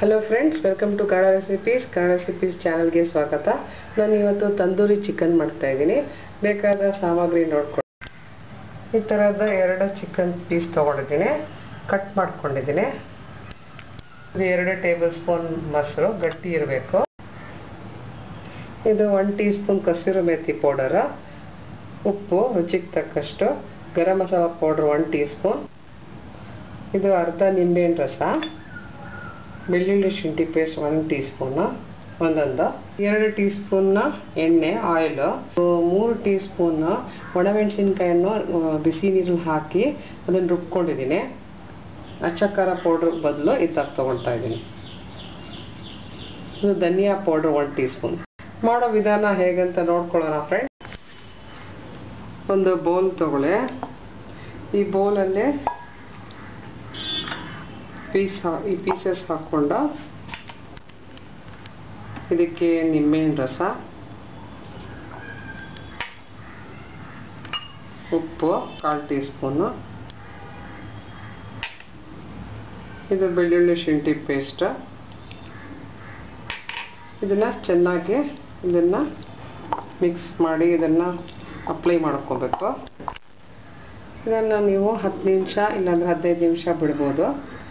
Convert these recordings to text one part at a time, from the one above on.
hello friends welcome to Kannada recipes Kannada recipes ಚಾನಲ್ಗೆ ಸ್ವಾಗತ ನಾನು ಇವತ್ತು ತಂದೂರಿ ಚಿಕನ್ ಮಾಡ್ತಾ ಇದ್ದೀನಿ ಬೇಕಾದ ಸಾಮಗ್ರಿ ನೋಡ್ಕೊಂಡು ಈ ಥರದ ಎರಡು ಚಿಕನ್ ಪೀಸ್ ತೊಗೊಂಡಿದ್ದೀನಿ ಕಟ್ ಮಾಡ್ಕೊಂಡಿದ್ದೀನಿ ಇದು ಎರಡು ಟೇಬಲ್ ಸ್ಪೂನ್ ಮೊಸರು ಗಟ್ಟಿ ಇರಬೇಕು ಇದು one teaspoon kasuri methi powder ಉಪ್ಪು ರುಚಿಗೆ ತಕ್ಕಷ್ಟು garam masala powder one teaspoon ಇದು ಅರ್ಧ ನಿಂಬೆಹಣ್ಣು ರಸ ಬೆಳ್ಳುಳ್ಳಿ ಶುಂಠಿ ಪೇಸ್ಟ್ ಒನ್ ಟೀ ಸ್ಪೂನು ಒಂದೊಂದು ಎರಡು ಟೀ ಸ್ಪೂನ್ನ ಎಣ್ಣೆ ಆಯಿಲು ಮೂರು ಟೀ ಸ್ಪೂನ್ ಒಣಮೆಣಸಿನ್ಕಾಯನ್ನು ಬಿಸಿ ನೀರಲ್ಲಿ ಹಾಕಿ ಅದನ್ನು ರುಬ್ಕೊಂಡಿದ್ದೀನಿ ಅಚ್ಚಕಾರ ಪೌಡ್ರ್ ಬದಲು ಇದ್ದಾಗ ತೊಗೊಳ್ತಾ ಇದ್ದೀನಿ ಇದು dhania powder one teaspoon ಮಾಡೋ ವಿಧಾನ ಹೇಗಂತ ನೋಡ್ಕೊಳ್ಳೋಣ ಫ್ರೆಂಡ್ ಒಂದು ಬೌಲ್ ತಗೊಳ್ಳಿ ಈ ಬೌಲಲ್ಲಿ ಪೀಸ್ ಈ ಪೀಸಸ್ ಹಾಕ್ಕೊಂಡು ಇದಕ್ಕೆ ನಿಂಬೆಹಣ್ಣು ರಸ ಉಪ್ಪು ಕಾಲು ಟೀ ಸ್ಪೂನು ಇದು ಬೆಳ್ಳುಳ್ಳಿ ಶುಂಠಿ ಪೇಸ್ಟ್ ಇದನ್ನು ಚೆನ್ನಾಗಿ ಇದನ್ನು ಮಿಕ್ಸ್ ಮಾಡಿ ಇದನ್ನು ಅಪ್ಲೈ ಮಾಡ್ಕೋಬೇಕು ಇದನ್ನು ನೀವು ಹತ್ತು ನಿಮಿಷ ಇಲ್ಲಾಂದರೆ ಹದಿನೈದು ನಿಮಿಷ ಬಿಡ್ಬೋದು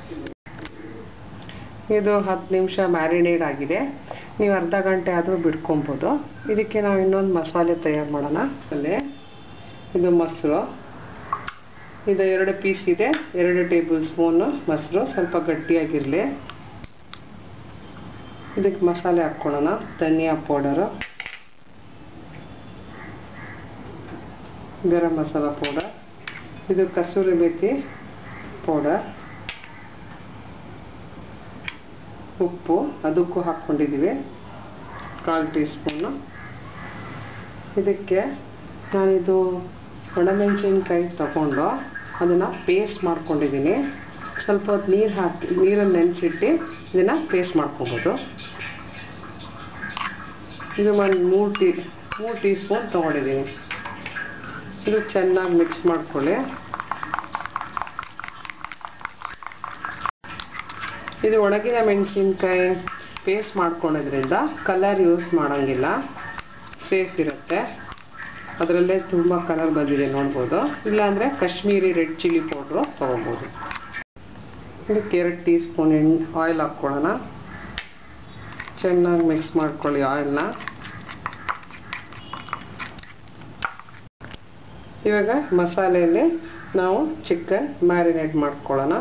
ಇದು ಹತ್ತು ನಿಮಿಷ ಮ್ಯಾರಿನೇಡ್ ಆಗಿದೆ ನೀವು ಅರ್ಧ ಗಂಟೆ ಆದರೂ ಬಿಡ್ಕೊಬೋದು ಇದಕ್ಕೆ ನಾವು ಇನ್ನೊಂದು ಮಸಾಲೆ ತಯಾರು ಮಾಡೋಣ ಅಲ್ಲೇ ಇದು ಮೊಸರು ಇದು ಎರಡು ಪೀಸ್ ಇದೆ ಎರಡು ಟೇಬಲ್ ಸ್ಪೂನು ಮೊಸರು ಸ್ವಲ್ಪ ಗಟ್ಟಿಯಾಗಿರಲಿ ಇದಕ್ಕೆ ಮಸಾಲೆ ಹಾಕ್ಕೊಳ್ಳೋಣ ಧನಿಯಾ ಪೌಡರು ಗರಂ ಮಸಾಲ ಪೌಡರ್ ಇದು ಕಸೂರಿ ಮೇಥಿ ಪೌಡರ್ ಉಪ್ಪು ಅದಕ್ಕೂ ಹಾಕ್ಕೊಂಡಿದ್ದೀವಿ ಕಾಲು ಟೀ ಸ್ಪೂನು ಇದಕ್ಕೆ ನಾನಿದು ಒಣಮೆಣಸಿನ್ಕಾಯಿ ತಗೊಂಡು ಅದನ್ನು ಪೇಸ್ಟ್ ಮಾಡ್ಕೊಂಡಿದ್ದೀನಿ ಸ್ವಲ್ಪ ಹೊತ್ತು ನೀರು ಹಾಕಿ ನೀರಲ್ಲಿ ನೆನೆಸಿಟ್ಟು ಇದನ್ನು ಪೇಸ್ಟ್ ಮಾಡ್ಕೊಬೋದು ಇದು ಒಂದು ಮೂರು ಟೀ ಮೂರು ಟೀ ಸ್ಪೂನ್ ತೊಗೊಂಡಿದ್ದೀನಿ ಇದು ಚೆನ್ನಾಗಿ ಮಿಕ್ಸ್ ಮಾಡ್ಕೊಳ್ಳಿ ಇದು ಒಣಗಿನ ಮೆಣಸಿನ್ಕಾಯಿ ಪೇಸ್ಟ್ ಮಾಡ್ಕೊಳೋದ್ರಿಂದ ಕಲರ್ ಯೂಸ್ ಮಾಡೋಂಗಿಲ್ಲ ಸೇಫ್ ಇರುತ್ತೆ ಅದರಲ್ಲೇ ತುಂಬ ಕಲರ್ ಬಂದಿದೆ ನೋಡ್ಬೋದು ಇಲ್ಲಾಂದರೆ ಕಾಶ್ಮೀರಿ ರೆಡ್ ಚಿಲ್ಲಿ ಪೌಡ್ರು ತೊಗೊಬೋದು ಇದಕ್ಕೆ ಎರಡು ಟೀ ಸ್ಪೂನ್ ಎಣ್ಣೆ ಆಯಿಲ್ ಹಾಕ್ಕೊಳ್ಳೋಣ ಚೆನ್ನಾಗಿ ಮಿಕ್ಸ್ ಮಾಡ್ಕೊಳ್ಳಿ ಆಯಿಲ್ನ ಇವಾಗ ಮಸಾಲೆಯಲ್ಲಿ ನಾವು ಚಿಕನ್ ಮ್ಯಾರಿನೇಟ್ ಮಾಡ್ಕೊಳ್ಳೋಣ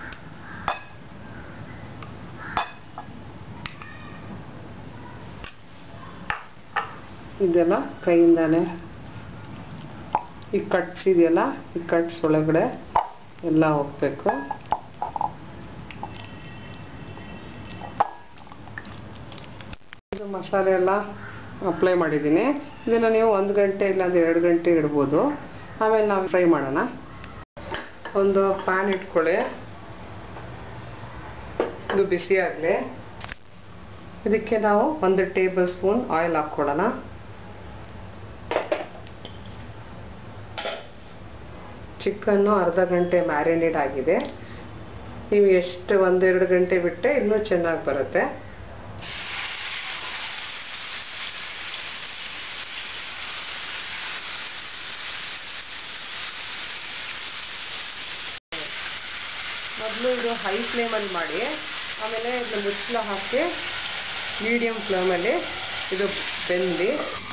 ಇದೆಲ್ಲ ಕೈಯಿಂದಾನೆ ಈ ಕಟ್ಸ್ ಇದೆಯಲ್ಲ ಈ ಕಟ್ಸ್ ಒಳಗಡೆ ಎಲ್ಲ ಹೋಗ್ಬೇಕು ಇದು ಮಸಾಲೆ ಎಲ್ಲ ಅಪ್ಲೈ ಮಾಡಿದ್ದೀನಿ ಇದನ್ನು ನೀವು ಒಂದು ಗಂಟೆ ಇಲ್ಲಾಂದ್ರೆ ಎರಡು ಗಂಟೆ ಇಡ್ಬೋದು ಆಮೇಲೆ ನಾವು ಫ್ರೈ ಮಾಡೋಣ ಒಂದು ಪ್ಯಾನ್ ಇಟ್ಕೊಳ್ಳಿ ಇದು ಬಿಸಿ ಆಗಲಿ ಇದಕ್ಕೆ ನಾವು ಒಂದು ಟೇಬಲ್ ಸ್ಪೂನ್ ಆಯಿಲ್ ಹಾಕ್ಕೊಳ್ಳೋಣ ಚಿಕನ್ನು ಅರ್ಧ ಗಂಟೆ ಮ್ಯಾರಿನೇಟ್ ಆಗಿದೆ ನೀವು ಎಷ್ಟು ಒಂದೆರಡು ಗಂಟೆ ಬಿಟ್ಟರೆ ಇನ್ನೂ ಚೆನ್ನಾಗಿ ಬರುತ್ತೆ ಮೊದಲು ಇದು ಹೈ ಫ್ಲೇಮಲ್ಲಿ ಮಾಡಿ ಆಮೇಲೆ ಇದು ಮುಚ್ಚಳ ಹಾಕಿ ಮೀಡಿಯಮ್ ಫ್ಲೇಮಲ್ಲಿ ಇದು ಬೆಂದು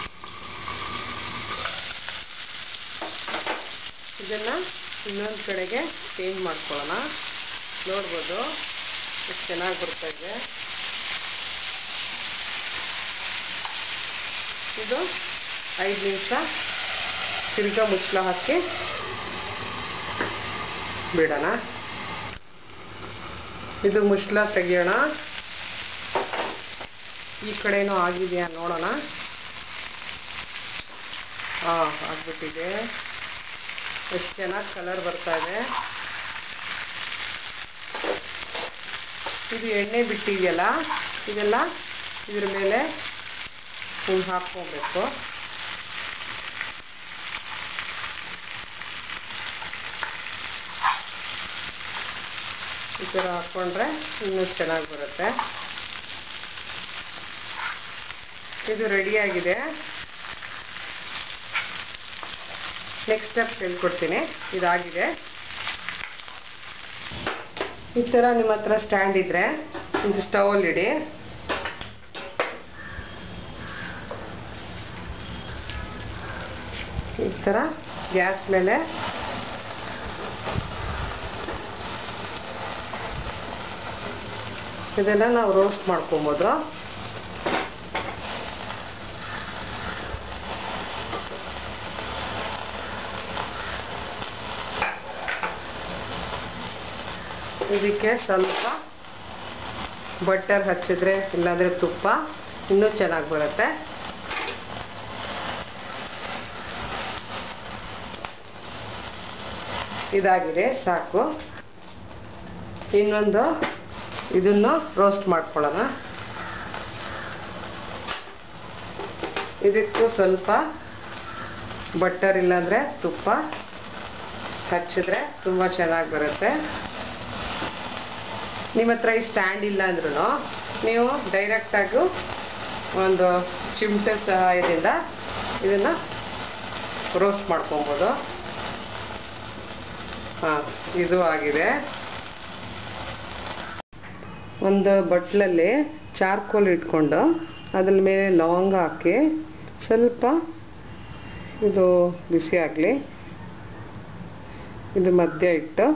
ಇದನ್ನು ಇನ್ನೊಂದು ಕಡೆಗೆ ಚೇಂಜ್ ಮಾಡ್ಕೊಳ್ಳೋಣ ನೋಡ್ಬೋದು ಎಷ್ಟು ಚೆನ್ನಾಗಿ ಬರ್ತಾ ಇದೆ ಇದು ಐದು ನಿಮಿಷ ತಿರ್ಗಾ ಮುಚ್ಚಳ ಹಾಕಿ ಬಿಡೋಣ ಇದು ಮುಚ್ಚಳ ತೆಗಿಯೋಣ ಈ ಕಡೆನೂ ಆಗಿದೆಯಾ ನೋಡೋಣ ಹಾಂ ಆಗ್ಬಿಟ್ಟಿದೆ ಎಷ್ಟು ಚೆನ್ನಾಗಿ ಕಲರ್ ಬರ್ತಾ ಇದೆ ಇದು ಎಣ್ಣೆ ಬಿಟ್ಟಿದೆಯಲ್ಲ ಇದೆಲ್ಲ ಇದ್ರ ಮೇಲೆ ಹಿಂಗೆ ಹಾಕ್ಕೋಬೇಕು ಈ ಥರ ಹಾಕ್ಕೊಂಡ್ರೆ ಇನ್ನೂ ಚೆನ್ನಾಗಿ ಬರುತ್ತೆ ಇದು ರೆಡಿಯಾಗಿದೆ ನೆಕ್ಸ್ಟ್ ಸ್ಟೆಪ್ ಹೇಳ್ಕೊಡ್ತೀನಿ ಇದಾಗಿದೆ ಈ ಥರ ನಿಮ್ಮ ಹತ್ರ ಸ್ಟ್ಯಾಂಡ್ ಇದ್ದರೆ ಇದು ಸ್ಟವಲ್ಲಿ ಇಡಿ ಈ ಥರ ಗ್ಯಾಸ್ ಮೇಲೆ ಇದನ್ನು ನಾವು ರೋಸ್ಟ್ ಮಾಡ್ಕೊಬೋದು ಇದಕ್ಕೆ ಸ್ವಲ್ಪ ಬಟರ್ ಹಚ್ಚಿದ್ರೆ ಇಲ್ಲಾಂದರೆ ತುಪ್ಪ ಇನ್ನೂ ಚೆನ್ನಾಗಿ ಬರುತ್ತೆ ಇದಾಗಿದೆ ಸಾಕು ಇನ್ನೊಂದು ಇದನ್ನು ರೋಸ್ಟ್ ಮಾಡ್ಕೊಳ್ಳೋಣ ಇದಕ್ಕೂ ಸ್ವಲ್ಪ ಬಟರ್ ಇಲ್ಲಾಂದರೆ ತುಪ್ಪ ಹಚ್ಚಿದ್ರೆ ತುಂಬ ಚೆನ್ನಾಗಿ ಬರುತ್ತೆ ನಿಮ್ಮ ಹತ್ರ ಈ ಸ್ಟ್ಯಾಂಡ್ ಇಲ್ಲ ಅಂದ್ರೂ ನೀವು ಡೈರೆಕ್ಟಾಗಿ ಒಂದು ಚಿಮಟೆ ಸಹಾಯದಿಂದ ಇದನ್ನು ರೋಸ್ಟ್ ಮಾಡ್ಕೊಬೋದು ಹಾಂ ಇದು ಆಗಿದೆ ಒಂದು ಬಟ್ಲಲ್ಲಿ ಚಾರ್ಕೋಲ್ ಇಟ್ಕೊಂಡು ಅದ್ರ ಮೇಲೆ ಲವಂಗ ಹಾಕಿ ಸ್ವಲ್ಪ ಇದು ಬಿಸಿ ಆಗಲಿ ಇದು ಮಧ್ಯ ಇಟ್ಟು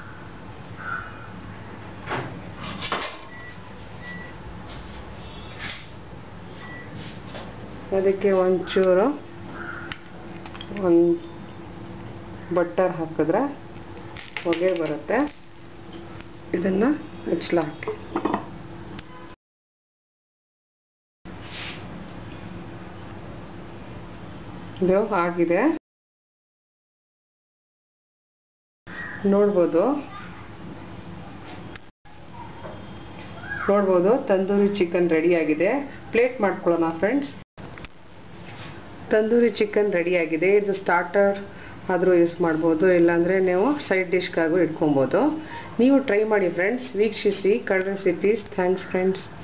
ಅದಕ್ಕೆ ಒಂಚೂರು ಒಂದು ಬಟರ್ ಹಾಕಿದ್ರೆ ಹೊಗೆ ಬರುತ್ತೆ ಇದನ್ನು ಮುಚ್ಚಲ ಹಾಕಿ ಇದು ಆಗಿದೆ ನೋಡ್ಬೋದು ನೋಡ್ಬೋದು ತಂದೂರಿ ಚಿಕನ್ ರೆಡಿಯಾಗಿದೆ ಪ್ಲೇಟ್ ಮಾಡ್ಕೊಳ್ಳೋಣ ಫ್ರೆಂಡ್ಸ್ ತಂದೂರಿ ಚಿಕನ್ ರೆಡಿಯಾಗಿದೆ ಇದು ಸ್ಟಾರ್ಟರ್ ಆದರೂ ಯೂಸ್ ಮಾಡ್ಬೋದು ಇಲ್ಲಾಂದರೆ ನೀವು ಸೈಡ್ ಡಿಶ್ಗಾಗೂ ಇಟ್ಕೊಬೋದು ನೀವು ಟ್ರೈ ಮಾಡಿ ಫ್ರೆಂಡ್ಸ್ ವೀಕ್ಷಿಸಿ ಕಡ್ ರೆಸಿಪೀಸ್ ಥ್ಯಾಂಕ್ಸ್ ಫ್ರೆಂಡ್ಸ್